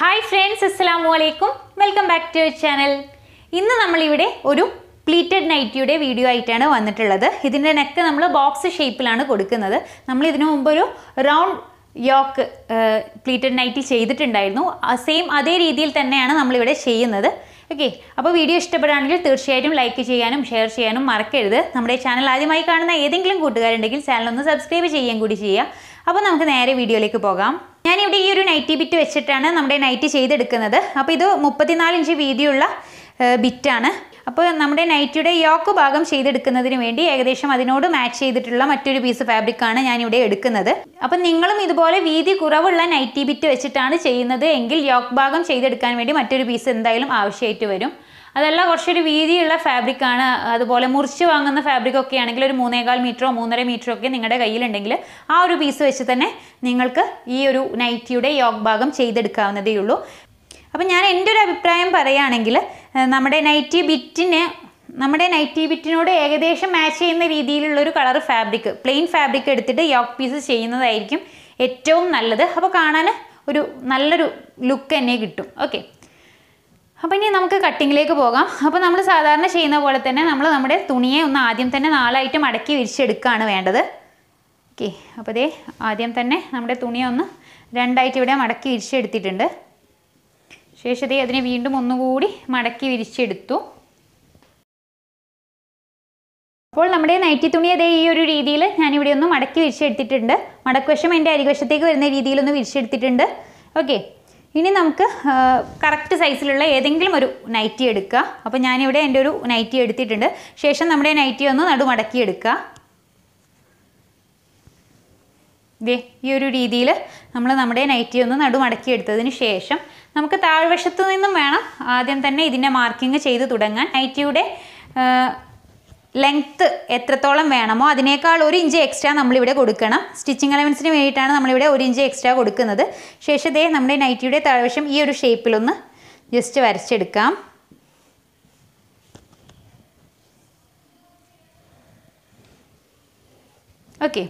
hi friends അസ്സലാമു അലൈക്കും welcome back to your channel ഇന്ന് നമ്മളിവിടെ ഒരു പ്ലീറ്റഡ് നൈറ്റിയുടെ വീഡിയോ ആയിട്ടാണ് വന്നിട്ടുള്ളത് ഇതിൻ്റെ നെക്ക് നമ്മൾ ബോക്സ് ഷേപ്പിലാണ് കൊടുക്കുന്നത് നമ്മൾ ഇതിനു മുമ്പ് ഒരു റൗണ്ട് യോക്ക് പ്ലീറ്റഡ് നൈറ്റി ചെയ്തിട്ടുണ്ടായിരുന്നു സെയിം അതേ രീതിയിൽ തന്നെയാണ് നമ്മളിവിടെ ചെയ്യുന്നത് ഓക്കെ അപ്പോൾ വീഡിയോ ഇഷ്ടപ്പെടുകയാണെങ്കിൽ തീർച്ചയായിട്ടും ലൈക്ക് ചെയ്യാനും ഷെയർ ചെയ്യാനും മറക്കരുത് നമ്മുടെ ചാനൽ ആദ്യമായി കാണുന്ന ഏതെങ്കിലും കൂട്ടുകാരുണ്ടെങ്കിൽ ചാനൽ ഒന്ന് സബ്സ്ക്രൈബ് ചെയ്യുകയും കൂടി ചെയ്യുക അപ്പോൾ നമുക്ക് നേരെ വീഡിയോയിലേക്ക് പോകാം ഞാനിവിടെ ഈ ഒരു നൈറ്റി ബിറ്റ് വെച്ചിട്ടാണ് നമ്മുടെ നൈറ്റി ചെയ്തെടുക്കുന്നത് അപ്പോൾ ഇത് മുപ്പത്തിനാല് ഇഞ്ച് വീതിയുള്ള ബിറ്റാണ് അപ്പോൾ നമ്മുടെ നൈറ്റിയുടെ യോക്ക് ഭാഗം ചെയ്തെടുക്കുന്നതിന് വേണ്ടി ഏകദേശം അതിനോട് മാച്ച് ചെയ്തിട്ടുള്ള മറ്റൊരു പീസ് ഫാബ്രിക്കാണ് ഞാനിവിടെ എടുക്കുന്നത് അപ്പം നിങ്ങളും ഇതുപോലെ വീതി കുറവുള്ള നൈറ്റി ബിറ്റ് വെച്ചിട്ടാണ് ചെയ്യുന്നത് എങ്കിൽ യോക്ക് ഭാഗം ചെയ്തെടുക്കാൻ വേണ്ടി മറ്റൊരു പീസ് എന്തായാലും ആവശ്യമായിട്ട് വരും അതല്ല കുറച്ചൊരു വീതിയുള്ള ഫാബ്രിക്കാണ് അതുപോലെ മുറിച്ച് വാങ്ങുന്ന ഫാബ്രിക് ഒക്കെ ആണെങ്കിൽ ഒരു മൂന്നേകാൽ മീറ്ററോ മൂന്നര മീറ്ററോ ഒക്കെ നിങ്ങളുടെ കയ്യിലുണ്ടെങ്കിൽ ആ ഒരു പീസ് വെച്ച് തന്നെ നിങ്ങൾക്ക് ഈ ഒരു നൈറ്റിയുടെ യോഗ് ഭാഗം ചെയ്തെടുക്കാവുന്നതേ ഉള്ളൂ അപ്പം ഞാൻ എൻ്റെ ഒരു അഭിപ്രായം പറയുകയാണെങ്കിൽ ഏഹ് നമ്മുടെ നൈറ്റി ബിറ്റിന് നമ്മുടെ നൈറ്റി ബിറ്റിനോട് ഏകദേശം മാച്ച് ചെയ്യുന്ന രീതിയിലുള്ളൊരു കളർ ഫാബ്രിക് പ്ലെയിൻ ഫാബ്രിക് എടുത്തിട്ട് യോക്ക് പീസ് ചെയ്യുന്നതായിരിക്കും ഏറ്റവും നല്ലത് അപ്പോൾ കാണാൻ ഒരു നല്ലൊരു ലുക്ക് തന്നെ കിട്ടും ഓക്കെ അപ്പോൾ ഇനി നമുക്ക് കട്ടിങ്ങിലേക്ക് പോകാം അപ്പോൾ നമ്മൾ സാധാരണ ചെയ്യുന്ന പോലെ തന്നെ നമ്മൾ നമ്മുടെ തുണിയെ ഒന്ന് ആദ്യം തന്നെ നാലായിട്ട് മടക്കി വിരിച്ചെടുക്കുകയാണ് വേണ്ടത് ഓക്കെ അപ്പോൾ ദേ ആദ്യം തന്നെ നമ്മുടെ തുണിയെ ഒന്ന് രണ്ടായിട്ട് ഇവിടെ മടക്കി വിരിച്ചെടുത്തിട്ടുണ്ട് ശേഷം ദേ അതിനെ വീണ്ടും ഒന്നുകൂടി മടക്കി വിരിച്ചെടുത്തു അപ്പോൾ നമ്മുടെ നൈറ്റി തുണി അതേ ഈ ഒരു രീതിയിൽ ഞാനിവിടെ ഒന്ന് മടക്കി വിരിച്ചെടുത്തിട്ടുണ്ട് മടക്കുവശം എൻ്റെ അരിവശത്തേക്ക് വരുന്ന രീതിയിലൊന്ന് വിരിച്ചെടുത്തിട്ടുണ്ട് ഓക്കെ ഇനി നമുക്ക് കറക്റ്റ് സൈസിലുള്ള ഏതെങ്കിലും ഒരു നൈറ്റി എടുക്കുക അപ്പോൾ ഞാനിവിടെ എൻ്റെ ഒരു നൈറ്റി എടുത്തിട്ടുണ്ട് ശേഷം നമ്മുടെ നൈറ്റി ഒന്ന് നടുമടക്കി എടുക്കുക ദേ ഈ ഒരു രീതിയിൽ നമ്മൾ നമ്മുടെ നൈറ്റി ഒന്ന് നടുമടക്കി എടുത്തതിന് ശേഷം നമുക്ക് താഴ്വശത്ത് നിന്നും വേണം ആദ്യം തന്നെ ഇതിൻ്റെ മാർക്കിങ് ചെയ്ത് തുടങ്ങാൻ നൈറ്റിയുടെ ലെങ്ത്ത് എത്രത്തോളം വേണമോ അതിനേക്കാൾ ഒരു ഇഞ്ച് എക്സ്ട്രാ നമ്മളിവിടെ കൊടുക്കണം സ്റ്റിച്ചിങ് അലവൻസിന് വേണ്ടിയിട്ടാണ് നമ്മളിവിടെ ഒരു ഇഞ്ച് എക്സ്ട്രാ കൊടുക്കുന്നത് ശേഷം ദേ നമ്മുടെ നൈറ്റിയുടെ താഴ്വശം ഈ ഒരു ഷേപ്പിലൊന്ന് ജസ്റ്റ് വരച്ചെടുക്കാം ഓക്കെ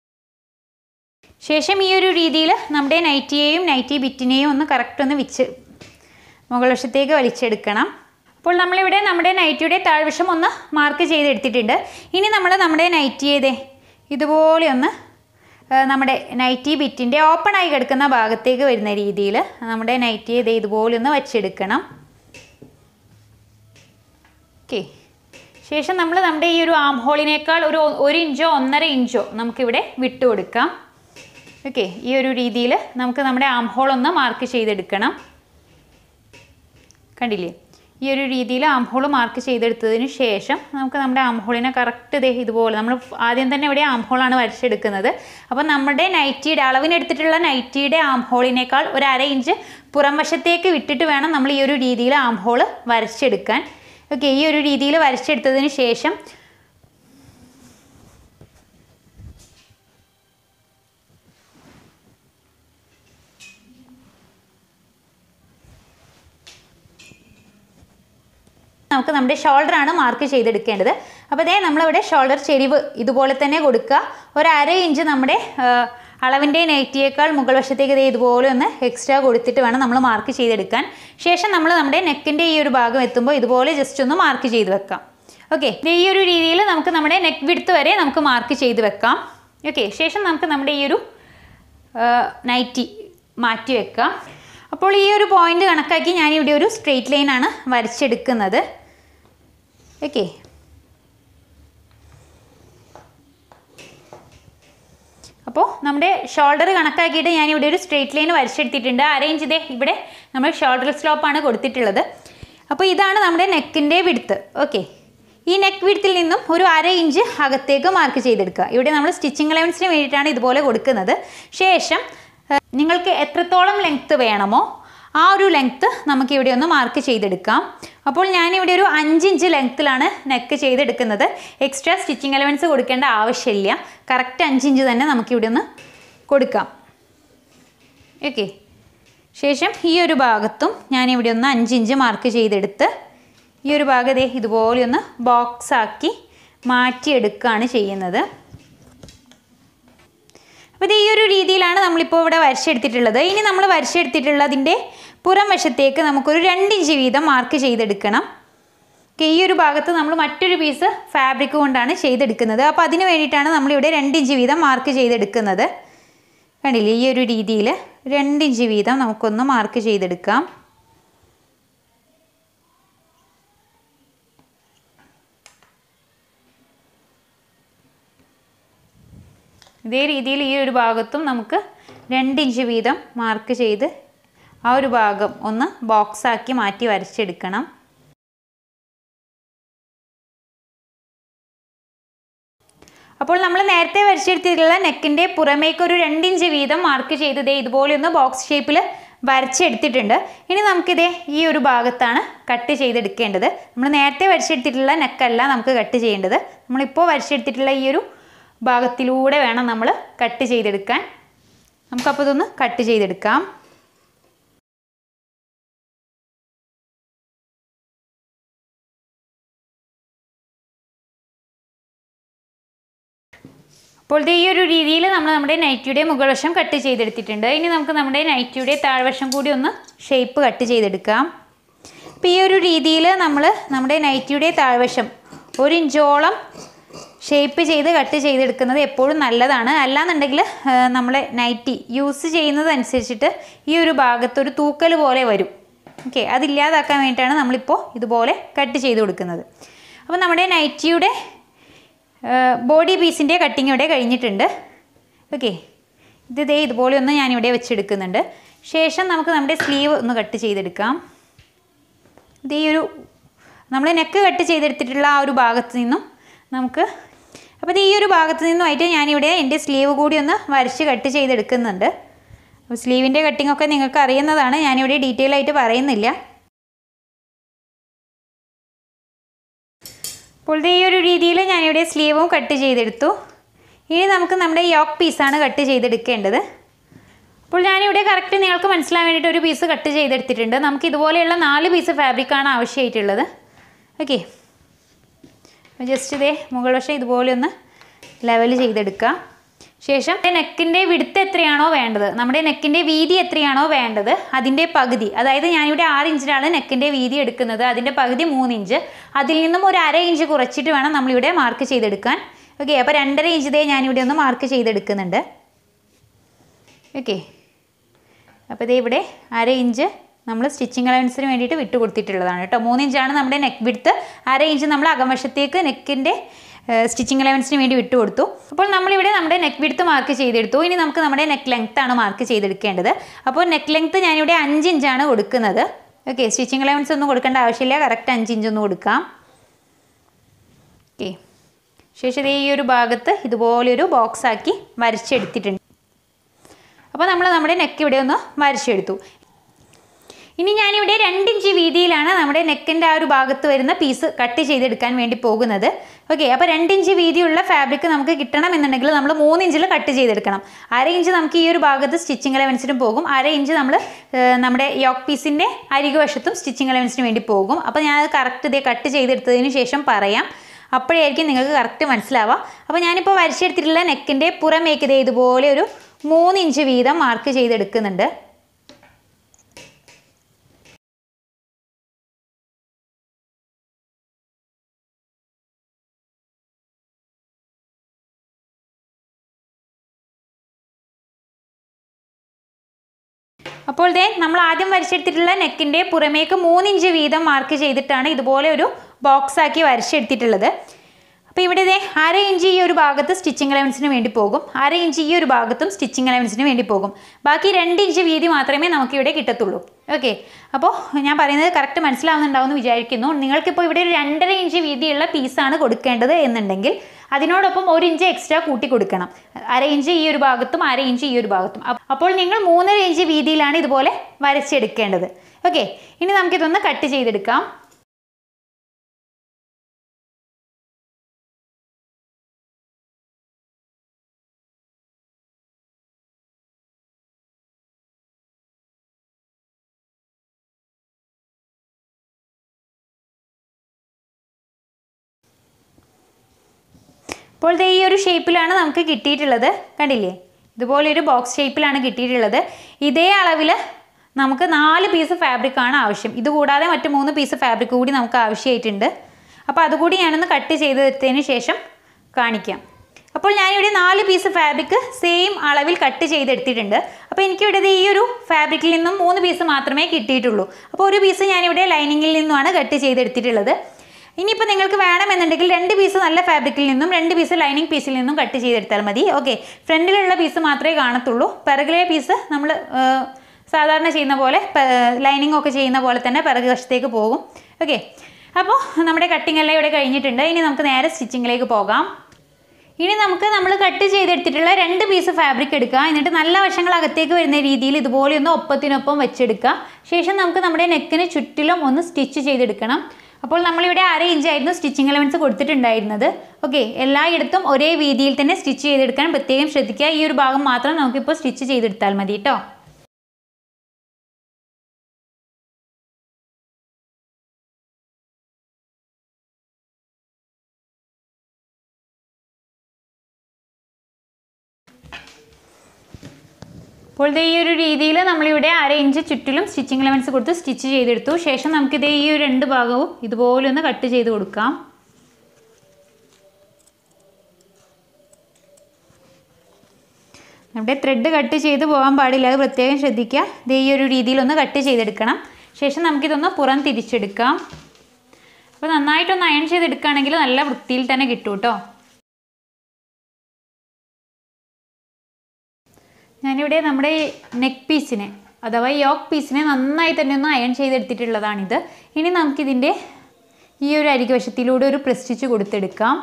ശേഷം ഈ ഒരു രീതിയിൽ നമ്മുടെ നൈറ്റിയെയും നൈറ്റി ബിറ്റിനെയും ഒന്ന് കറക്റ്റ് ഒന്ന് വിച്ച് മുകൾ വശത്തേക്ക് വലിച്ചെടുക്കണം അപ്പോൾ നമ്മളിവിടെ നമ്മുടെ നൈറ്റിയുടെ താഴ്വശം ഒന്ന് മാർക്ക് ചെയ്തെടുത്തിട്ടുണ്ട് ഇനി നമ്മൾ നമ്മുടെ നൈറ്റിയെ ഇതുപോലെ ഒന്ന് നമ്മുടെ നൈറ്റി ബിറ്റിൻ്റെ ഓപ്പൺ ആയി കിടക്കുന്ന ഭാഗത്തേക്ക് വരുന്ന രീതിയിൽ നമ്മുടെ നൈറ്റിയെ ഇത് ഇതുപോലെ ഒന്ന് വച്ചെടുക്കണം ഓക്കെ ശേഷം നമ്മൾ നമ്മുടെ ഈ ഒരു ആം ഹോളിനേക്കാൾ ഒരു ഒരു ഇഞ്ചോ ഒന്നര ഇഞ്ചോ നമുക്കിവിടെ വിട്ടു കൊടുക്കാം ഓക്കെ ഈ ഒരു രീതിയിൽ നമുക്ക് നമ്മുടെ ആം ഹോൾ ഒന്ന് മാർക്ക് ചെയ്തെടുക്കണം കണ്ടില്ലേ ഈ ഒരു രീതിയിൽ ആം ഹോൾ മാർക്ക് ചെയ്തെടുത്തതിന് ശേഷം നമുക്ക് നമ്മുടെ ആം ഹോളിനെ കറക്റ്റ് ഇതേ ഇതുപോലെ നമ്മൾ ആദ്യം തന്നെ ഇവിടെ ആം ഹോളാണ് വരച്ചെടുക്കുന്നത് അപ്പോൾ നമ്മുടെ നൈറ്റിയുടെ അളവിനെടുത്തിട്ടുള്ള നൈറ്റിയുടെ ആം ഹോളിനേക്കാൾ ഒരു അര ഇഞ്ച് പുറം വശത്തേക്ക് വിട്ടിട്ട് വേണം നമ്മൾ ഈ ഒരു രീതിയിൽ ആം ഹോൾ വരച്ചെടുക്കാൻ ഓക്കെ ഈ ഒരു രീതിയിൽ വരച്ചെടുത്തതിന് ശേഷം നമുക്ക് നമ്മുടെ ഷോൾഡർ ആണ് മാർക്ക് ചെയ്തെടുക്കേണ്ടത് അപ്പോൾ അതേ നമ്മളിവിടെ ഷോൾഡർ ചെരിവ് ഇതുപോലെ തന്നെ കൊടുക്കുക ഒരു അര ഇഞ്ച് നമ്മുടെ അളവിൻ്റെ നൈറ്റിയേക്കാൾ മുകൾ വശത്തേക്ക് ഇതേ ഇതുപോലെ ഒന്ന് എക്സ്ട്രാ കൊടുത്തിട്ട് വേണം നമ്മൾ മാർക്ക് ചെയ്തെടുക്കാൻ ശേഷം നമ്മൾ നമ്മുടെ നെക്കിൻ്റെ ഈ ഒരു ഭാഗം എത്തുമ്പോൾ ഇതുപോലെ ജസ്റ്റ് ഒന്ന് മാർക്ക് ചെയ്ത് വെക്കാം ഓക്കെ ഈ ഒരു രീതിയിൽ നമുക്ക് നമ്മുടെ നെക്ക് വിടുത്ത് വരെ നമുക്ക് മാർക്ക് ചെയ്ത് വെക്കാം ഓക്കെ ശേഷം നമുക്ക് നമ്മുടെ ഈ ഒരു നൈറ്റി മാറ്റി വെക്കാം അപ്പോൾ ഈ ഒരു പോയിന്റ് കണക്കാക്കി ഞാനിവിടെ ഒരു സ്ട്രെയിറ്റ് ലൈനാണ് വരച്ചെടുക്കുന്നത് ഓക്കെ അപ്പോൾ നമ്മുടെ ഷോൾഡർ കണക്കാക്കിയിട്ട് ഞാനിവിടെ ഒരു സ്ട്രെയിറ്റ് ലൈൻ വരച്ചെടുത്തിട്ടുണ്ട് അറേഞ്ച് ഇതേ ഇവിടെ നമ്മൾ ഷോൾഡർ സ്ലോപ്പാണ് കൊടുത്തിട്ടുള്ളത് അപ്പോൾ ഇതാണ് നമ്മുടെ നെക്കിൻ്റെ വിടുത്ത് ഓക്കെ ഈ നെക്ക് വിടുത്തിൽ നിന്നും ഒരു അര ഇഞ്ച് അകത്തേക്ക് മാർക്ക് ചെയ്തെടുക്കുക ഇവിടെ നമ്മൾ സ്റ്റിച്ചിങ് അലവൻസിന് വേണ്ടിയിട്ടാണ് ഇതുപോലെ കൊടുക്കുന്നത് ശേഷം നിങ്ങൾക്ക് എത്രത്തോളം ലെങ്ത്ത് വേണമോ ആ ഒരു ലെങ്ത്ത് നമുക്ക് ഇവിടെ ഒന്ന് മാർക്ക് ചെയ്തെടുക്കാം അപ്പോൾ ഞാനിവിടെ ഒരു അഞ്ചിഞ്ച് ലെങ്ത്തിലാണ് നെക്ക് ചെയ്തെടുക്കുന്നത് എക്സ്ട്രാ സ്റ്റിച്ചിങ് അലവൻസ് കൊടുക്കേണ്ട ആവശ്യമില്ല കറക്റ്റ് അഞ്ചിഞ്ച് തന്നെ നമുക്കിവിടെ ഒന്ന് കൊടുക്കാം ഓക്കെ ശേഷം ഈ ഒരു ഭാഗത്തും ഞാനിവിടെ ഒന്ന് അഞ്ചിഞ്ച് മാർക്ക് ചെയ്തെടുത്ത് ഈ ഒരു ഭാഗതേ ഇതുപോലെ ഒന്ന് ബോക്സ് ആക്കി മാറ്റിയെടുക്കുകയാണ് ചെയ്യുന്നത് അപ്പോൾ ഇത് ഈ ഒരു രീതിയിലാണ് നമ്മളിപ്പോൾ ഇവിടെ വരച്ചെടുത്തിട്ടുള്ളത് ഇനി നമ്മൾ വരച്ചെടുത്തിട്ടുള്ളതിൻ്റെ പുറം വശത്തേക്ക് നമുക്കൊരു രണ്ട് ഇഞ്ച് വീതം മാർക്ക് ചെയ്തെടുക്കണം ഓക്കെ ഈ ഒരു ഭാഗത്ത് നമ്മൾ മറ്റൊരു പീസ് ഫാബ്രിക് കൊണ്ടാണ് ചെയ്തെടുക്കുന്നത് അപ്പോൾ അതിന് വേണ്ടിയിട്ടാണ് നമ്മളിവിടെ രണ്ട് ഇഞ്ച് വീതം മാർക്ക് ചെയ്തെടുക്കുന്നത് കണ്ടില്ലേ ഈ ഒരു രീതിയിൽ രണ്ട് ഇഞ്ച് വീതം നമുക്കൊന്ന് മാർക്ക് ചെയ്തെടുക്കാം ഇതേ രീതിയിൽ ഈ ഒരു ഭാഗത്തും നമുക്ക് രണ്ട് ഇഞ്ച് വീതം മാർക്ക് ചെയ്ത് ആ ഒരു ഭാഗം ഒന്ന് ബോക്സാക്കി മാറ്റി വരച്ചെടുക്കണം അപ്പോൾ നമ്മൾ നേരത്തെ വരച്ചെടുത്തിട്ടുള്ള നെക്കിൻ്റെ പുറമേക്ക് ഒരു രണ്ട് ഇഞ്ച് വീതം മാർക്ക് ചെയ്ത് ദേ ഇതുപോലെ ഒന്ന് ബോക്സ് ഷേപ്പിൽ വരച്ചെടുത്തിട്ടുണ്ട് ഇനി നമുക്കിതേ ഈ ഒരു ഭാഗത്താണ് കട്ട് ചെയ്തെടുക്കേണ്ടത് നമ്മൾ നേരത്തെ വരച്ചെടുത്തിട്ടുള്ള നെക്കല്ല നമുക്ക് കട്ട് ചെയ്യേണ്ടത് നമ്മളിപ്പോൾ വരച്ചെടുത്തിട്ടുള്ള ഈ ഒരു ഭാഗത്തിലൂടെ വേണം നമ്മൾ കട്ട് ചെയ്തെടുക്കാൻ നമുക്കപ്പോൾ ഇതൊന്ന് കട്ട് ചെയ്തെടുക്കാം അപ്പോൾ ദേ ഈ ഒരു രീതിയിൽ നമ്മൾ നമ്മുടെ നൈറ്റിയുടെ മുകൾ വശം കട്ട് ചെയ്തെടുത്തിട്ടുണ്ട് ഇനി നമുക്ക് നമ്മുടെ നൈറ്റിയുടെ താഴ്വശം കൂടി ഒന്ന് ഷേപ്പ് കട്ട് ചെയ്തെടുക്കാം അപ്പോൾ ഈ ഒരു രീതിയിൽ നമ്മൾ നമ്മുടെ നൈറ്റിയുടെ താഴ്വശം ഒരു ഇഞ്ചോളം ഷേപ്പ് ചെയ്ത് കട്ട് ചെയ്തെടുക്കുന്നത് എപ്പോഴും നല്ലതാണ് അല്ലാന്നുണ്ടെങ്കിൽ നമ്മളെ നൈറ്റി യൂസ് ചെയ്യുന്നതനുസരിച്ചിട്ട് ഈ ഒരു ഭാഗത്തൊരു തൂക്കൽ പോലെ വരും ഓക്കെ അതില്ലാതാക്കാൻ വേണ്ടിയിട്ടാണ് നമ്മളിപ്പോൾ ഇതുപോലെ കട്ട് ചെയ്ത് കൊടുക്കുന്നത് അപ്പോൾ നമ്മുടെ നൈറ്റിയുടെ ബോഡി പീസിൻ്റെ കട്ടിങ് ഇവിടെ കഴിഞ്ഞിട്ടുണ്ട് ഓക്കെ ഇത് ദേ ഇതുപോലെ ഒന്ന് ഞാനിവിടെ വെച്ചെടുക്കുന്നുണ്ട് ശേഷം നമുക്ക് നമ്മുടെ സ്ലീവ് ഒന്ന് കട്ട് ചെയ്തെടുക്കാം ഇത് ഈ ഒരു നമ്മൾ നെക്ക് കട്ട് ചെയ്തെടുത്തിട്ടുള്ള ആ ഒരു ഭാഗത്ത് നിന്നും നമുക്ക് അപ്പോൾ ഇത് ഈ ഒരു ഭാഗത്ത് നിന്നുമായിട്ട് ഞാനിവിടെ എൻ്റെ സ്ലീവ് കൂടി ഒന്ന് വരച്ച് കട്ട് ചെയ്തെടുക്കുന്നുണ്ട് അപ്പോൾ സ്ലീവിൻ്റെ കട്ടിംഗ് ഒക്കെ നിങ്ങൾക്ക് അറിയുന്നതാണ് ഞാനിവിടെ ഡീറ്റെയിൽ ആയിട്ട് പറയുന്നില്ല അപ്പോൾ ഇത് ഈ ഒരു രീതിയിൽ ഞാനിവിടെ സ്ലീവും കട്ട് ചെയ്തെടുത്തു ഇനി നമുക്ക് നമ്മുടെ യോക്ക് പീസാണ് കട്ട് ചെയ്തെടുക്കേണ്ടത് അപ്പോൾ ഞാനിവിടെ കറക്റ്റ് നിങ്ങൾക്ക് മനസ്സിലാൻ വേണ്ടിയിട്ട് ഒരു പീസ് കട്ട് ചെയ്തെടുത്തിട്ടുണ്ട് നമുക്ക് ഇതുപോലെയുള്ള നാല് പീസ് ഫാബ്രിക്കാണ് ആവശ്യമായിട്ടുള്ളത് ഓക്കെ ജസ്റ്റ് ഇതേ മുകൾ വശം ഇതുപോലെ ഒന്ന് ലെവൽ ചെയ്തെടുക്കാം ശേഷം നെക്കിൻ്റെ വിടുത്ത് എത്രയാണോ വേണ്ടത് നമ്മുടെ നെക്കിൻ്റെ വീതി എത്രയാണോ വേണ്ടത് അതിൻ്റെ പകുതി അതായത് ഞാനിവിടെ ആറ് ഇഞ്ചിലാണ് നെക്കിൻ്റെ വീതി എടുക്കുന്നത് അതിൻ്റെ പകുതി മൂന്ന് ഇഞ്ച് അതിൽ നിന്നും ഒരു അര ഇഞ്ച് കുറച്ചിട്ട് വേണം നമ്മളിവിടെ മാർക്ക് ചെയ്തെടുക്കാൻ ഓക്കെ അപ്പോൾ രണ്ടര ഇഞ്ച് ഇതേ ഞാനിവിടെ ഒന്ന് മാർക്ക് ചെയ്തെടുക്കുന്നുണ്ട് ഓക്കെ അപ്പോൾ ഇതേ ഇവിടെ അര ഇഞ്ച് നമ്മൾ സ്റ്റിച്ചിങ് അലവൻസിന് വേണ്ടിയിട്ട് വിട്ട് കൊടുത്തിട്ടുള്ളതാണ് കേട്ടോ മൂന്ന് ഇഞ്ചാണ് നമ്മുടെ നെക്ക് വിടുത്ത് അര ഇഞ്ച് നമ്മൾ അകംവശത്തേക്ക് നെക്കിൻ്റെ സ്റ്റിച്ചിങ് അലവൻസിന് വേണ്ടി വിട്ട് കൊടുത്തു അപ്പോൾ നമ്മളിവിടെ നമ്മുടെ നെക്ക് വിടുത്ത് മാർക്ക് ചെയ്തെടുത്തു ഇനി നമുക്ക് നമ്മുടെ നെക്ക് ലെങ്ത് ആണ് മാർക്ക് ചെയ്തെടുക്കേണ്ടത് അപ്പോൾ നെക്ക് ലെങ്ത് ഞാനിവിടെ അഞ്ച് ഇഞ്ചാണ് കൊടുക്കുന്നത് ഓക്കെ സ്റ്റിച്ചിങ് അലവൻസ് ഒന്നും കൊടുക്കേണ്ട ആവശ്യമില്ല കറക്റ്റ് അഞ്ച് ഇഞ്ച് ഒന്ന് കൊടുക്കാം ഓക്കെ ശേഷം ഈ ഒരു ഭാഗത്ത് ഇതുപോലൊരു ബോക്സ് ആക്കി വരച്ചെടുത്തിട്ടുണ്ട് അപ്പോൾ നമ്മൾ നമ്മുടെ നെക്ക് ഇവിടെ ഒന്ന് വരച്ചെടുത്തു ഇനി ഞാനിവിടെ രണ്ട് ഇഞ്ച് വീതിയിലാണ് നമ്മുടെ നെക്കിൻ്റെ ആ ഒരു ഭാഗത്ത് വരുന്ന പീസ് കട്ട് ചെയ്തെടുക്കാൻ വേണ്ടി പോകുന്നത് ഓക്കെ അപ്പോൾ രണ്ട് ഇഞ്ച് വീതിയുള്ള ഫാബ്രിക് നമുക്ക് കിട്ടണം എന്നുണ്ടെങ്കിൽ നമ്മൾ മൂന്ന് ഇഞ്ചിൽ കട്ട് ചെയ്തെടുക്കണം അര ഇഞ്ച് നമുക്ക് ഈ ഒരു ഭാഗത്ത് സ്റ്റിച്ചിങ് അലവൻസിനും പോകും അര ഇഞ്ച് നമ്മൾ നമ്മുടെ യോക്ക് പീസിൻ്റെ അരികു വശത്തും സ്റ്റിച്ചിങ് അലവൻസിന് വേണ്ടി പോകും അപ്പോൾ ഞാൻ അത് കറക്റ്റ് ഇതേ കട്ട് ചെയ്തെടുത്തതിന് ശേഷം പറയാം അപ്പോഴായിരിക്കും നിങ്ങൾക്ക് കറക്റ്റ് മനസ്സിലാവുക അപ്പോൾ ഞാനിപ്പോൾ വരച്ചെടുത്തിട്ടുള്ള നെക്കിൻ്റെ പുറമേക്ക് ഇതേ ഇതുപോലെ ഒരു മൂന്ന് ഇഞ്ച് വീതം മാർക്ക് ചെയ്തെടുക്കുന്നുണ്ട് അപ്പോൾ ദേ നമ്മൾ ആദ്യം വരച്ചെടുത്തിട്ടുള്ള നെക്കിൻ്റെ പുറമേക്ക് മൂന്ന് ഇഞ്ച് വീതം മാർക്ക് ചെയ്തിട്ടാണ് ഇതുപോലെ ഒരു ബോക്സ് ആക്കി വരച്ചെടുത്തിട്ടുള്ളത് അപ്പോൾ ഇവിടെ ദേ അര ഇഞ്ച് ഈ ഒരു ഭാഗത്ത് സ്റ്റിച്ചിങ് അലവൻസിന് വേണ്ടി പോകും അര ഇഞ്ച് ഈ ഒരു ഭാഗത്തും സ്റ്റിച്ചിങ് അലവൻസിന് വേണ്ടി പോകും ബാക്കി രണ്ട് ഇഞ്ച് വീതി മാത്രമേ നമുക്കിവിടെ കിട്ടത്തുള്ളൂ ഓക്കെ അപ്പോൾ ഞാൻ പറയുന്നത് കറക്റ്റ് മനസ്സിലാവുന്നുണ്ടാവുമെന്ന് വിചാരിക്കുന്നു നിങ്ങൾക്കിപ്പോൾ ഇവിടെ ഒരു രണ്ടര ഇഞ്ച് വീതിയുള്ള പീസാണ് കൊടുക്കേണ്ടത് എന്നുണ്ടെങ്കിൽ അതിനോടൊപ്പം ഒരു ഇഞ്ച് എക്സ്ട്രാ കൂട്ടി കൊടുക്കണം അര ഇഞ്ച് ഈ ഒരു ഭാഗത്തും അര ഇഞ്ച് ഈ ഒരു ഭാഗത്തും അപ്പ- അപ്പോൾ നിങ്ങൾ മൂന്നര ഇഞ്ച് വീതിയിലാണ് ഇതുപോലെ വരച്ചെടുക്കേണ്ടത് ഓക്കെ ഇനി നമുക്കിതൊന്ന് കട്ട് ചെയ്തെടുക്കാം അപ്പോൾ ദേ ഈ ഒരു ഷേപ്പിലാണ് നമുക്ക് കിട്ടിയിട്ടുള്ളത് കണ്ടില്ലേ ഇതുപോലെ ഒരു ബോക്സ് ഷേപ്പിലാണ് കിട്ടിയിട്ടുള്ളത് ഇതേ അളവിൽ നമുക്ക് നാല് പീസ് ഫാബ്രിക് ആണ് ആവശ്യം ഇത് കൂടാതെ മറ്റ് മൂന്ന് പീസ് ഫാബ്രിക് കൂടി നമുക്ക് ആവശ്യമായിട്ടുണ്ട് അപ്പോൾ അതുകൂടി ഞാനൊന്ന് കട്ട് ചെയ്തെടുത്തതിന് ശേഷം കാണിക്കാം അപ്പോൾ ഞാനിവിടെ നാല് പീസ് ഫാബ്രിക് സെയിം അളവിൽ കട്ട് ചെയ്തെടുത്തിട്ടുണ്ട് അപ്പോൾ എനിക്കിവിടെ ദേ ഈ ഒരു ഫാബ്രിക്കിൽ നിന്നും മൂന്ന് പീസ് മാത്രമേ കിട്ടിയിട്ടുള്ളൂ അപ്പോൾ ഒരു പീസ് ഞാനിവിടെ ലൈനിങ്ങിൽ നിന്നുമാണ് കട്ട് ചെയ്തെടുത്തിട്ടുള്ളത് ഇനിയിപ്പോൾ നിങ്ങൾക്ക് വേണമെന്നുണ്ടെങ്കിൽ രണ്ട് പീസ് നല്ല ഫാബ്രിക്കിൽ നിന്നും രണ്ട് പീസ് ലൈനിങ് പീസിൽ നിന്നും കട്ട് ചെയ്തെടുത്താൽ മതി ഓക്കെ ഫ്രണ്ടിലുള്ള പീസ് മാത്രമേ കാണത്തുള്ളൂ പിറകിലെ പീസ് നമ്മൾ സാധാരണ ചെയ്യുന്ന പോലെ ലൈനിങ് ഒക്കെ ചെയ്യുന്ന പോലെ തന്നെ പിറകു വശത്തേക്ക് പോകും ഓക്കെ അപ്പോൾ നമ്മുടെ കട്ടിംഗ് എല്ലാം ഇവിടെ കഴിഞ്ഞിട്ടുണ്ട് ഇനി നമുക്ക് നേരെ സ്റ്റിച്ചിങ്ങിലേക്ക് പോകാം ഇനി നമുക്ക് നമ്മൾ കട്ട് ചെയ്തെടുത്തിട്ടുള്ള രണ്ട് പീസ് ഫാബ്രിക് എടുക്കുക എന്നിട്ട് നല്ല വശങ്ങൾ അകത്തേക്ക് വരുന്ന രീതിയിൽ ഇതുപോലെ ഒന്ന് ഒപ്പത്തിനൊപ്പം വെച്ചെടുക്കുക ശേഷം നമുക്ക് നമ്മുടെ നെക്കിന് ചുറ്റിലും ഒന്ന് സ്റ്റിച്ച് ചെയ്തെടുക്കണം അപ്പോൾ നമ്മളിവിടെ അര ഇഞ്ചായിരുന്നു സ്റ്റിച്ചിങ് എലവൻസ് കൊടുത്തിട്ടുണ്ടായിരുന്നത് ഓക്കെ എല്ലായിടത്തും ഒരേ വീതിയിൽ തന്നെ സ്റ്റിച്ച് ചെയ്തെടുക്കാൻ പ്രത്യേകം ശ്രദ്ധിക്കുക ഈ ഒരു ഭാഗം മാത്രം നമുക്കിപ്പോൾ സ്റ്റിച്ച് ചെയ്തെടുത്താൽ മതി കേട്ടോ അപ്പോൾ ഇതേ ഈ ഒരു രീതിയിൽ നമ്മളിവിടെ അര ഇഞ്ച് ചുറ്റിലും സ്റ്റിച്ചിങ് ലെവൻസ് കൊടുത്ത് സ്റ്റിച്ച് ചെയ്തെടുത്തു ശേഷം നമുക്കിതേ ഈ ഒരു രണ്ട് ഭാഗവും ഇതുപോലെ ഒന്ന് കട്ട് ചെയ്ത് കൊടുക്കാം നമ്മുടെ ത്രെഡ് കട്ട് ചെയ്ത് പോകാൻ പാടില്ല അത് പ്രത്യേകം ശ്രദ്ധിക്കുക ഇതേ ഈ ഒരു രീതിയിലൊന്ന് കട്ട് ചെയ്തെടുക്കണം ശേഷം നമുക്കിതൊന്ന് പുറം തിരിച്ചെടുക്കാം അപ്പോൾ നന്നായിട്ടൊന്ന് അയൺ ചെയ്തെടുക്കുകയാണെങ്കിൽ നല്ല വൃത്തിയിൽ തന്നെ കിട്ടും കേട്ടോ ഞാനിവിടെ നമ്മുടെ നെക്ക് പീസിനെ അഥവാ യോക്ക് പീസിനെ നന്നായി തന്നെ ഒന്ന് അയൺ ചെയ്തെടുത്തിട്ടുള്ളതാണിത് ഇനി നമുക്കിതിൻ്റെ ഈ ഒരു അരികവശത്തിലൂടെ ഒരു പ്രസ്റ്റിച്ച് കൊടുത്തെടുക്കാം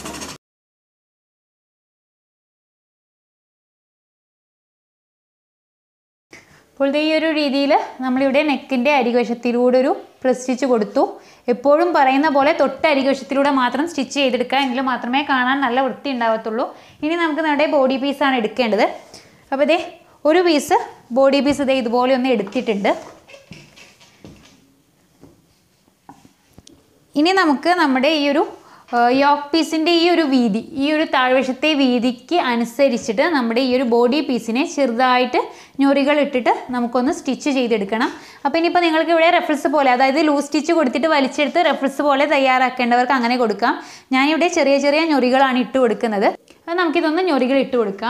അപ്പോൾ ഈ ഒരു രീതിയിൽ നമ്മളിവിടെ നെക്കിൻ്റെ അരികവശത്തിലൂടെ ഒരു പ്രസ്റ്റിച്ച് കൊടുത്തു എപ്പോഴും പറയുന്ന പോലെ തൊട്ട് അരികവശത്തിലൂടെ മാത്രം സ്റ്റിച്ച് ചെയ്തെടുക്കുക എങ്കിൽ മാത്രമേ കാണാൻ നല്ല വൃത്തി ഉണ്ടാവത്തുള്ളൂ ഇനി നമുക്ക് നമ്മുടെ ബോഡി പീസാണ് എടുക്കേണ്ടത് അപ്പോൾ ഇതേ ഒരു പീസ് ബോഡി പീസ് ഇതേ ഇതുപോലെ ഒന്ന് എടുത്തിട്ടുണ്ട് ഇനി നമുക്ക് നമ്മുടെ ഈ ഒരു യോക്ക് പീസിൻ്റെ ഈ ഒരു വീതി ഈ ഒരു താഴ്വശത്തെ വീതിക്ക് അനുസരിച്ചിട്ട് നമ്മുടെ ഈ ഒരു ബോഡി പീസിനെ ചെറുതായിട്ട് ഞൊറികൾ ഇട്ടിട്ട് നമുക്കൊന്ന് സ്റ്റിച്ച് ചെയ്തെടുക്കണം അപ്പോൾ ഇനിയിപ്പോൾ നിങ്ങൾക്ക് ഇവിടെ റെഫറൻസ് പോലെ അതായത് ലൂസ് സ്റ്റിച്ച് കൊടുത്തിട്ട് വലിച്ചെടുത്ത് റെഫറൻസ് പോലെ തയ്യാറാക്കേണ്ടവർക്ക് അങ്ങനെ കൊടുക്കാം ഞാനിവിടെ ചെറിയ ചെറിയ ഞൊറികളാണ് ഇട്ട് കൊടുക്കുന്നത് അത് നമുക്കിതൊന്ന് ഞൊറികൾ ഇട്ട് കൊടുക്കാം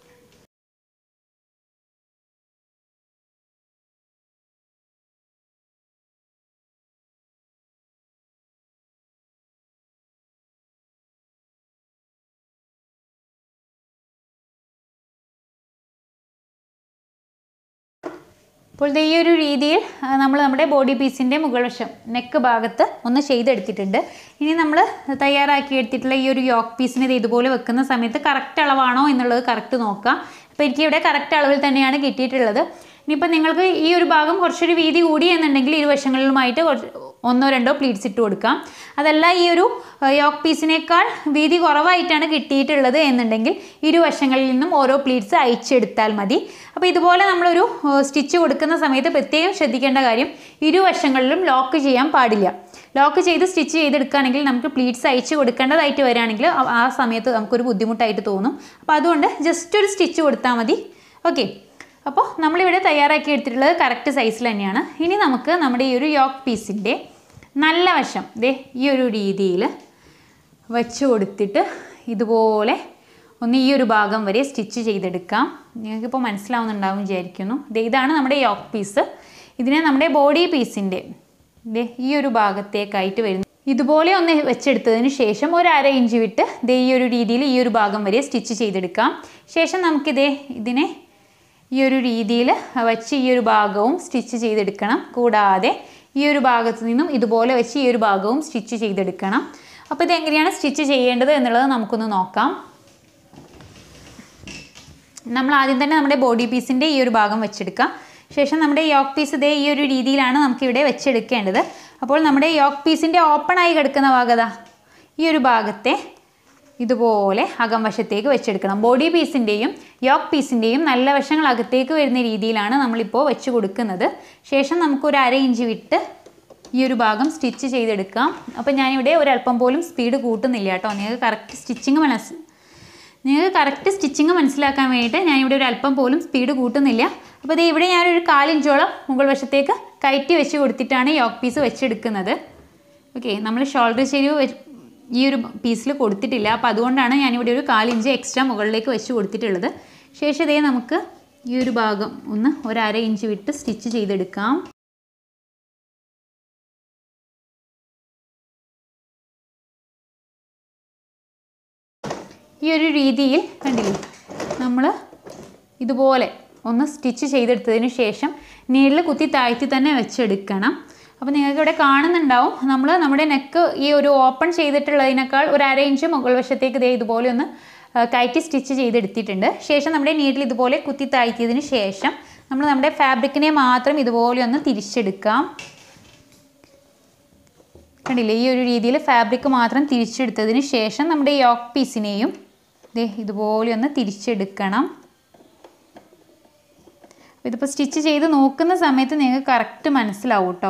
അപ്പോൾ ദേ ഈ ഒരു രീതിയിൽ നമ്മൾ നമ്മുടെ ബോഡി പീസിൻ്റെ മുകൾ വശം നെക്ക് ഭാഗത്ത് ഒന്ന് ചെയ്തെടുത്തിട്ടുണ്ട് ഇനി നമ്മൾ തയ്യാറാക്കി എടുത്തിട്ടുള്ള ഈ ഒരു യോക്ക് പീസിനെ ഇത് ഇതുപോലെ വെക്കുന്ന സമയത്ത് കറക്റ്റ് അളവാണോ എന്നുള്ളത് കറക്റ്റ് നോക്കാം അപ്പോൾ എനിക്ക് ഇവിടെ കറക്റ്റ് അളവിൽ തന്നെയാണ് കിട്ടിയിട്ടുള്ളത് ഇനിയിപ്പോൾ നിങ്ങൾക്ക് ഈ ഒരു ഭാഗം കുറച്ചൊരു വീതി കൂടി എന്നുണ്ടെങ്കിൽ ഇരുവശങ്ങളിലുമായിട്ട് കുറച്ച് ഒന്നോ രണ്ടോ പ്ലീറ്റ്സ് ഇട്ട് കൊടുക്കാം അതല്ല ഈ ഒരു യോക്ക് പീസിനേക്കാൾ വീതി കുറവായിട്ടാണ് കിട്ടിയിട്ടുള്ളത് എന്നുണ്ടെങ്കിൽ ഇരുവശങ്ങളിൽ നിന്നും ഓരോ പ്ലീറ്റ്സ് അയച്ചെടുത്താൽ മതി അപ്പോൾ ഇതുപോലെ നമ്മളൊരു സ്റ്റിച്ച് കൊടുക്കുന്ന സമയത്ത് പ്രത്യേകം ശ്രദ്ധിക്കേണ്ട കാര്യം ഇരുവശങ്ങളിലും ലോക്ക് ചെയ്യാൻ പാടില്ല ലോക്ക് ചെയ്ത് സ്റ്റിച്ച് ചെയ്തെടുക്കുകയാണെങ്കിൽ നമുക്ക് പ്ലീറ്റ്സ് അയച്ച് കൊടുക്കേണ്ടതായിട്ട് വരികയാണെങ്കിൽ ആ- ആ സമയത്ത് നമുക്കൊരു ബുദ്ധിമുട്ടായിട്ട് തോന്നും അപ്പോൾ അതുകൊണ്ട് ജസ്റ്റ് ഒരു സ്റ്റിച്ച് കൊടുത്താൽ മതി ഓക്കെ അപ്പോൾ നമ്മളിവിടെ തയ്യാറാക്കി എടുത്തിട്ടുള്ളത് കറക്റ്റ് സൈസിൽ തന്നെയാണ് ഇനി നമുക്ക് നമ്മുടെ ഈ ഒരു യോക്ക് പീസിൻ്റെ നല്ല വശം ദേ ഈ ഒരു രീതിയിൽ വച്ച് കൊടുത്തിട്ട് ഇതുപോലെ ഒന്ന് ഈ ഒരു ഭാഗം വരെ സ്റ്റിച്ച് ചെയ്തെടുക്കാം നിങ്ങൾക്കിപ്പോൾ മനസ്സിലാവുന്നുണ്ടാവും വിചാരിക്കുന്നു ദേ ഇതാണ് നമ്മുടെ യോക്ക് പീസ് ഇതിനെ നമ്മുടെ ബോഡി പീസിൻ്റെ ദേ ഈ ഒരു ഭാഗത്തേക്കായിട്ട് വരുന്നു ഇതുപോലെ ഒന്ന് വെച്ചെടുത്തതിന് ശേഷം ഒരു അര ഇഞ്ച് വിട്ട് ദേ ഈ ഒരു രീതിയിൽ ഈ ഒരു ഭാഗം വരെ സ്റ്റിച്ച് ചെയ്തെടുക്കാം ശേഷം നമുക്കിതേ ഇതിനെ ഈ ഒരു രീതിയിൽ വച്ച് ഈ ഒരു ഭാഗവും സ്റ്റിച്ച് ചെയ്തെടുക്കണം കൂടാതെ ഈ ഒരു ഭാഗത്ത് നിന്നും ഇതുപോലെ വെച്ച് ഈ ഒരു ഭാഗവും സ്റ്റിച്ച് ചെയ്തെടുക്കണം അപ്പോൾ ഇത് എങ്ങനെയാണ് സ്റ്റിച്ച് ചെയ്യേണ്ടത് എന്നുള്ളത് നമുക്കൊന്ന് നോക്കാം നമ്മൾ ആദ്യം തന്നെ നമ്മുടെ ബോഡി പീസിൻ്റെ ഈ ഒരു ഭാഗം വെച്ചെടുക്കാം ശേഷം നമ്മുടെ യോക്ക് പീസ് ഇതേ ഈ ഒരു രീതിയിലാണ് നമുക്കിവിടെ വെച്ചെടുക്കേണ്ടത് അപ്പോൾ നമ്മുടെ യോക്ക് പീസിൻ്റെ ഓപ്പൺ ആയി കിടക്കുന്ന ഭാഗത ഈ ഒരു ഭാഗത്തെ ഇതുപോലെ അകം വശത്തേക്ക് വെച്ചെടുക്കണം ബോഡി പീസിൻ്റെയും യോക്ക് പീസിൻ്റെയും നല്ല വശങ്ങൾ അകത്തേക്ക് വരുന്ന രീതിയിലാണ് നമ്മളിപ്പോൾ വെച്ച് കൊടുക്കുന്നത് ശേഷം നമുക്കൊരു അര ഇഞ്ച് വിട്ട് ഈ ഒരു ഭാഗം സ്റ്റിച്ച് ചെയ്തെടുക്കാം അപ്പോൾ ഞാനിവിടെ ഒരല്പം പോലും സ്പീഡ് കൂട്ടുന്നില്ല കേട്ടോ നിങ്ങൾക്ക് കറക്റ്റ് സ്റ്റിച്ചിങ് മനസ്സ് നിങ്ങൾക്ക് കറക്റ്റ് സ്റ്റിച്ചിങ് മനസ്സിലാക്കാൻ വേണ്ടിയിട്ട് ഞാനിവിടെ ഒരു അല്പം പോലും സ്പീഡ് കൂട്ടുന്നില്ല അപ്പോൾ ഇത് ഇവിടെ ഞാനൊരു കാലിഞ്ചോളം മുകൾ വശത്തേക്ക് കയറ്റി വെച്ച് കൊടുത്തിട്ടാണ് യോക്ക് പീസ് വെച്ചെടുക്കുന്നത് ഓക്കെ നമ്മൾ ഷോൾഡർ ചെരിവ് വെ- ഈ ഒരു പീസിൽ കൊടുത്തിട്ടില്ല അപ്പോൾ അതുകൊണ്ടാണ് ഞാനിവിടെ ഒരു കാലിഞ്ച് എക്സ്ട്രാ മുകളിലേക്ക് വെച്ച് കൊടുത്തിട്ടുള്ളത് ശേഷം ഇതേ നമുക്ക് ഈ ഒരു ഭാഗം ഒന്ന് ഒരു അര ഇഞ്ച് വിട്ട് സ്റ്റിച്ച് ചെയ്തെടുക്കാം ഈ ഒരു രീതിയിൽ കണ്ടില്ലേ നമ്മൾ ഇതുപോലെ ഒന്ന് സ്റ്റിച്ച് ചെയ്തെടുത്തതിന് ശേഷം നീളിൽ കുത്തി താഴ്ത്തി തന്നെ വെച്ചെടുക്കണം അപ്പോൾ നിങ്ങൾക്ക് ഇവിടെ കാണുന്നുണ്ടാവും നമ്മൾ നമ്മുടെ നെക്ക് ഈ ഒരു ഓപ്പൺ ചെയ്തിട്ടുള്ളതിനേക്കാൾ ഒരു അര ഇഞ്ച് മുകൾ വശത്തേക്ക് ഇതേ ഇതുപോലെ ഒന്ന് ആ, കയറ്റി സ്റ്റിച്ച് ചെയ്തെടുത്തിട്ടുണ്ട് ശേഷം നമ്മുടെ നീഡിൽ ഇതുപോലെ കുത്തി താഴ്ത്തിയതിന് ശേഷം നമ്മൾ നമ്മുടെ ഫാബ്രിക്കിനെ മാത്രം ഇതുപോലെ ഒന്ന് തിരിച്ചെടുക്കാം കണ്ടില്ലേ ഈ ഒരു രീതിയിൽ ഫാബ്രിക് മാത്രം തിരിച്ചെടുത്തതിന് ശേഷം നമ്മുടെ യോക്ക് പീസിനെയും ദേ ഇതുപോലെ ഒന്ന് തിരിച്ചെടുക്കണം അപ്പോൾ ഇതിപ്പോൾ സ്റ്റിച്ച് ചെയ്ത് നോക്കുന്ന സമയത്ത് നിങ്ങൾക്ക് കറക്റ്റ് മനസ്സിലാവും കേട്ടോ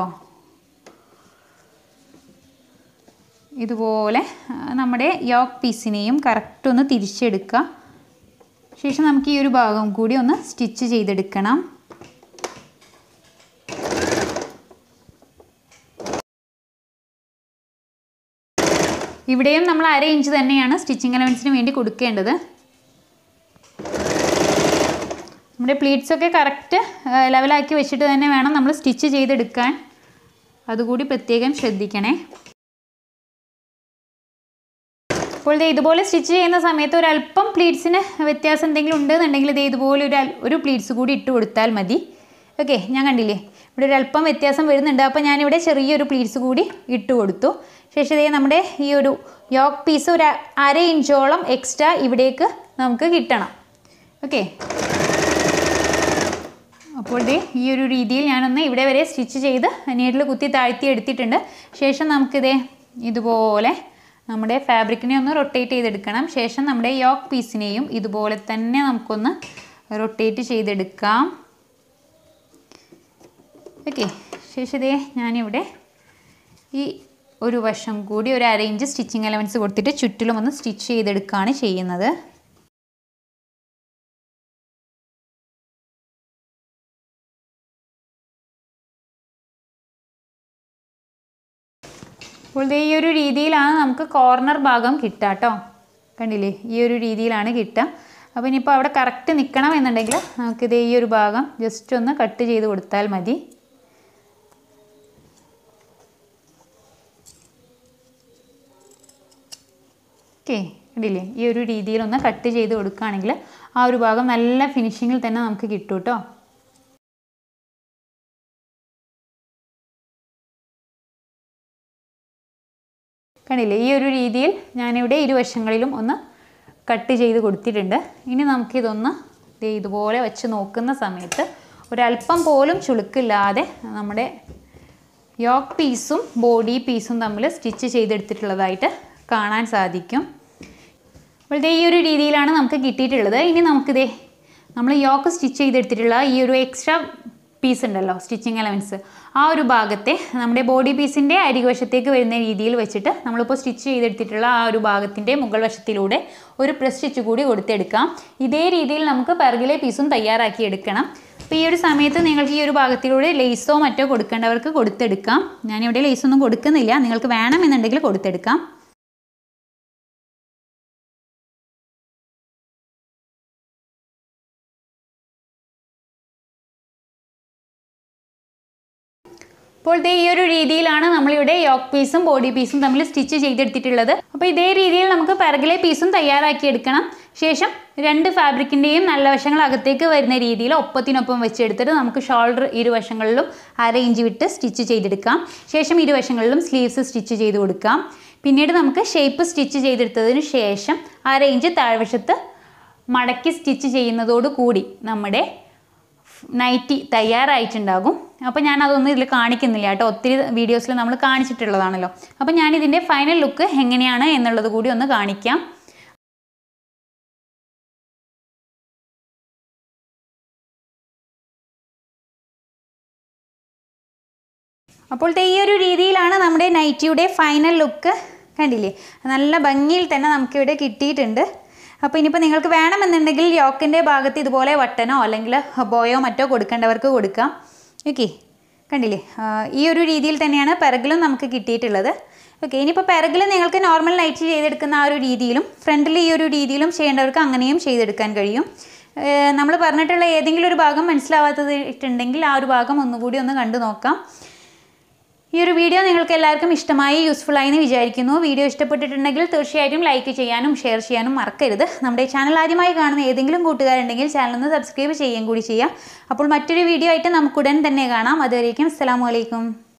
ഇതുപോലെ ആ, നമ്മുടെ യോക്ക് പീസിനെയും കറക്റ്റ് ഒന്ന് തിരിച്ചെടുക്കുക ശേഷം നമുക്ക് ഈ ഒരു ഭാഗം കൂടി ഒന്ന് സ്റ്റിച്ച് ചെയ്തെടുക്കണം ഇവിടെയും നമ്മൾ അര ഇഞ്ച് തന്നെയാണ് സ്റ്റിച്ചിങ് അലവൻസിന് വേണ്ടി കൊടുക്കേണ്ടത് നമ്മുടെ പ്ലീറ്റ്സ് ഒക്കെ കറക്റ്റ് ലെവലാക്കി വെച്ചിട്ട് തന്നെ വേണം നമ്മൾ സ്റ്റിച്ച് ചെയ്തെടുക്കാൻ അതുകൂടി പ്രത്യേകം ശ്രദ്ധിക്കണേ അപ്പോൾ ദേ ഇതുപോലെ സ്റ്റിച്ച് ചെയ്യുന്ന സമയത്ത് ഒരല്പം പ്ലീറ്റ്സിന് വ്യത്യാസം എന്തെങ്കിലും ഉണ്ടെന്നുണ്ടെങ്കിൽ ദേ ഇതുപോലെ ഒരു അൽ- ഒരു പ്ലീറ്റ്സ് കൂടി ഇട്ട് കൊടുത്താൽ മതി ഓക്കെ ഞാൻ കണ്ടില്ലേ ഇവിടെ ഒരു അല്പം വ്യത്യാസം വരുന്നുണ്ട് അപ്പോൾ ഞാനിവിടെ ചെറിയൊരു പ്ലീറ്റ്സ് കൂടി ഇട്ട് കൊടുത്തു ശേഷം ദേ നമ്മുടെ ഈ ഒരു യോക്ക് പീസ് ഒരു അ- അര ഇഞ്ചോളം എക്സ്ട്രാ ഇവിടേക്ക് നമുക്ക് കിട്ടണം ഓക്കെ അപ്പോൾ ദേ ഈ ഒരു രീതിയിൽ ഞാനൊന്ന് ഇവിടെ വരെ സ്റ്റിച്ച് ചെയ്ത് നീഡിൽ കുത്തി താഴ്ത്തി എടുത്തിട്ടുണ്ട് ശേഷം നമുക്കിതേ ഇതുപോലെ നമ്മുടെ ഫാബ്രിക്കിനെ ഒന്ന് റൊട്ടേറ്റ് ചെയ്തെടുക്കണം ശേഷം നമ്മുടെ യോക്ക് പീസിനെയും ഇതുപോലെ തന്നെ നമുക്കൊന്ന് റൊട്ടേറ്റ് ചെയ്തെടുക്കാം ഓക്കെ ശേഷം ഇതേ ഞാനിവിടെ ഈ ഒരു വശം കൂടി ഒരു അര ഇഞ്ച് സ്റ്റിച്ചിങ് എലവൻസ് കൊടുത്തിട്ട് ചുറ്റിലും ഒന്ന് സ്റ്റിച്ച് ചെയ്തെടുക്കുകയാണ് ചെയ്യുന്നത് അപ്പോൾ ദേ ഈ ഒരു രീതിയിലാണ് നമുക്ക് കോർണർ ഭാഗം കിട്ടുക കേട്ടോ കണ്ടില്ലേ ഈ ഒരു രീതിയിലാണ് കിട്ടുക അപ്പോൾ ഇനിയിപ്പോൾ അവിടെ കറക്റ്റ് നിൽക്കണം എന്നുണ്ടെങ്കിൽ നമുക്കിത് ഈ ഒരു ഭാഗം ജസ്റ്റ് ഒന്ന് കട്ട് ചെയ്ത് കൊടുത്താൽ മതി ഓക്കെ കണ്ടില്ലേ ഈ ഒരു രീതിയിൽ ഒന്ന് കട്ട് ചെയ്ത് കൊടുക്കുകയാണെങ്കിൽ ആ ഒരു ഭാഗം നല്ല ഫിനിഷിങ്ങിൽ തന്നെ നമുക്ക് കിട്ടും കേട്ടോ കണ്ടില്ലേ ഈ ഒരു രീതിയിൽ ഞാനിവിടെ ഇരുവശങ്ങളിലും ഒന്ന് കട്ട് ചെയ്ത് കൊടുത്തിട്ടുണ്ട് ഇനി നമുക്കിതൊന്ന് ദേ ഇതുപോലെ വെച്ച് നോക്കുന്ന സമയത്ത് ഒരല്പം പോലും ചുളുക്കില്ലാതെ നമ്മുടെ യോക്ക് പീസും ബോഡി പീസും തമ്മിൽ സ്റ്റിച്ച് ചെയ്തെടുത്തിട്ടുള്ളതായിട്ട് കാണാൻ സാധിക്കും അപ്പോൾ ദേ ഈ ഒരു രീതിയിലാണ് നമുക്ക് കിട്ടിയിട്ടുള്ളത് ഇനി നമുക്കിതേ നമ്മൾ യോക്ക് സ്റ്റിച്ച് ചെയ്തെടുത്തിട്ടുള്ള ഈ ഒരു എക്സ്ട്രാ പീസ് ഉണ്ടല്ലോ സ്റ്റിച്ചിങ് അലവൻസ് ആ ഒരു ഭാഗത്തെ നമ്മുടെ ബോഡി പീസിൻ്റെ അരികുവശത്തേക്ക് വരുന്ന രീതിയിൽ വെച്ചിട്ട് നമ്മളിപ്പോൾ സ്റ്റിച്ച് ചെയ്തെടുത്തിട്ടുള്ള ആ ഒരു ഭാഗത്തിൻ്റെ മുകൾ വശത്തിലൂടെ ഒരു പ്രസ് സ്റ്റിച്ച് കൂടി കൊടുത്തെടുക്കാം ഇതേ രീതിയിൽ നമുക്ക് പിറകിലെ പീസും തയ്യാറാക്കി എടുക്കണം അപ്പോൾ ഈ ഒരു സമയത്ത് നിങ്ങൾക്ക് ഈ ഒരു ഭാഗത്തിലൂടെ ലേസോ മറ്റോ കൊടുക്കേണ്ടവർക്ക് കൊടുത്തെടുക്കാം ഞാനിവിടെ ലേസൊന്നും കൊടുക്കുന്നില്ല നിങ്ങൾക്ക് വേണമെന്നുണ്ടെങ്കിൽ കൊടുത്തെടുക്കാം അപ്പോൾ ദേ ഈ ഒരു രീതിയിലാണ് നമ്മളിവിടെ യോക്ക് പീസും ബോഡി പീസും തമ്മിൽ സ്റ്റിച്ച് ചെയ്തെടുത്തിട്ടുള്ളത് അപ്പോൾ ഇതേ രീതിയിൽ നമുക്ക് പിറകിലെ പീസും തയ്യാറാക്കി എടുക്കണം ശേഷം രണ്ട് ഫാബ്രിക്കിൻ്റെയും നല്ല വശങ്ങൾ അകത്തേക്ക് വരുന്ന രീതിയിൽ ഒപ്പത്തിനൊപ്പം വെച്ചെടുത്തിട്ട് നമുക്ക് ഷോൾഡർ ഇരുവശങ്ങളിലും അര ഇഞ്ച് വിട്ട് സ്റ്റിച്ച് ചെയ്തെടുക്കാം ശേഷം ഇരുവശങ്ങളിലും സ്ലീവ്സ് സ്റ്റിച്ച് ചെയ്ത് കൊടുക്കാം പിന്നീട് നമുക്ക് ഷേപ്പ് സ്റ്റിച്ച് ചെയ്തെടുത്തതിന് ശേഷം അര ഇഞ്ച് താഴ്വശത്ത് മടക്കി സ്റ്റിച്ച് ചെയ്യുന്നതോട് കൂടി നമ്മുടെ നൈറ്റി തയ്യാറായിട്ടുണ്ടാകും അപ്പോൾ ഞാൻ അതൊന്നും ഇതിൽ കാണിക്കുന്നില്ല കേട്ടോ ഒത്തിരി വീഡിയോസിൽ നമ്മൾ കാണിച്ചിട്ടുള്ളതാണല്ലോ അപ്പോൾ ഞാൻ ഇതിൻ്റെ ഫൈനൽ ലുക്ക് എങ്ങനെയാണ് എന്നുള്ളത് കൂടി ഒന്ന് കാണിക്കാം അപ്പോൾ ദേ ഈ ഒരു രീതിയിലാണ് നമ്മുടെ നൈറ്റിയുടെ ഫൈനൽ ലുക്ക് കണ്ടില്ലേ നല്ല ഭംഗിയിൽ തന്നെ നമുക്കിവിടെ കിട്ടിയിട്ടുണ്ട് അപ്പോൾ ഇനിയിപ്പോൾ നിങ്ങൾക്ക് വേണമെന്നുണ്ടെങ്കിൽ യോക്കിൻ്റെ ഭാഗത്ത് ഇതുപോലെ വട്ടനോ അല്ലെങ്കിൽ ബോയോ മറ്റോ കൊടുക്കേണ്ടവർക്ക് കൊടുക്കാം ഓക്കെ കണ്ടില്ലേ ആ, ഈ ഒരു രീതിയിൽ തന്നെയാണ് പിറകിലും നമുക്ക് കിട്ടിയിട്ടുള്ളത് ഓക്കെ ഇനിയിപ്പോൾ പിറകിൽ നിങ്ങൾക്ക് നോർമൽ നൈറ്റ് ചെയ്തെടുക്കുന്ന ആ ഒരു രീതിയിലും ഫ്രണ്ടിൽ ഈ ഒരു രീതിയിലും ചെയ്യേണ്ടവർക്ക് അങ്ങനെയും ചെയ്തെടുക്കാൻ കഴിയും നമ്മൾ പറഞ്ഞിട്ടുള്ള ഏതെങ്കിലും ഒരു ഭാഗം മനസ്സിലാവാത്തതായിട്ടുണ്ടെങ്കിൽ ആ ഒരു ഭാഗം ഒന്നുകൂടി ഒന്ന് കണ്ടു നോക്കാം ഈ ഒരു വീഡിയോ നിങ്ങൾക്ക് എല്ലാവർക്കും ഇഷ്ടമായി യൂസ്ഫുൾ ആയി എന്ന് വിചാരിക്കുന്നു വീഡിയോ ഇഷ്ടപ്പെട്ടിട്ടുണ്ടെങ്കിൽ തീർച്ചയായിട്ടും ലൈക്ക് ചെയ്യാനും ഷെയർ ചെയ്യാനും മറക്കരുത് നമ്മുടെ ചാനൽ ആദ്യമായി കാണുന്ന ഏതെങ്കിലും കൂട്ടുകാരുണ്ടെങ്കിൽ ചാനൽ ഒന്ന് സബ്സ്ക്രൈബ് ചെയ്യുകയും കൂടി ചെയ്യാം അപ്പോൾ മറ്റൊരു വീഡിയോ ആയിട്ട് നമുക്ക് ഉടൻ തന്നെ കാണാം അതുവരേക്കും അസ്സലാമു അലൈക്കും